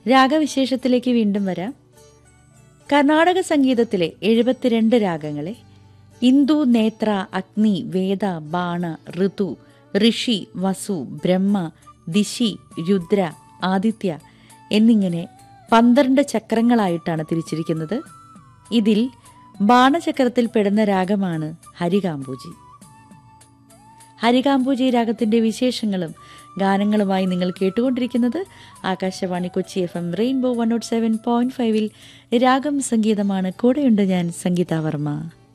രാഗവിശേഷത്തിലേക്ക് വീണ്ടും വരാം കർണാടക സംഗീതത്തിലെ എഴുപത്തിരണ്ട് രാഗങ്ങളെ ഇന്ദു നേത്ര അഗ്നി വേദ ബാണ ഋതു ഋഷി വസു ബ്രഹ്മ ദിശി രുദ്ര ആദിത്യ എന്നിങ്ങനെ പന്ത്രണ്ട് ചക്രങ്ങളായിട്ടാണ് തിരിച്ചിരിക്കുന്നത് ഇതിൽ ബാണചക്രത്തിൽ പെടുന്ന രാഗമാണ് ഹരികാംബൂജി ഹരികാംബൂജി രാഗത്തിന്റെ വിശേഷങ്ങളും ഗാനങ്ങളുമായി നിങ്ങൾ കേട്ടുകൊണ്ടിരിക്കുന്നത് Akashvani Kochi F M rainbow one nought seven point ഫൈവിൽ രാഗം സംഗീതമാണ് കൂടെയുണ്ട് ഞാൻ സംഗീത വർമ്മ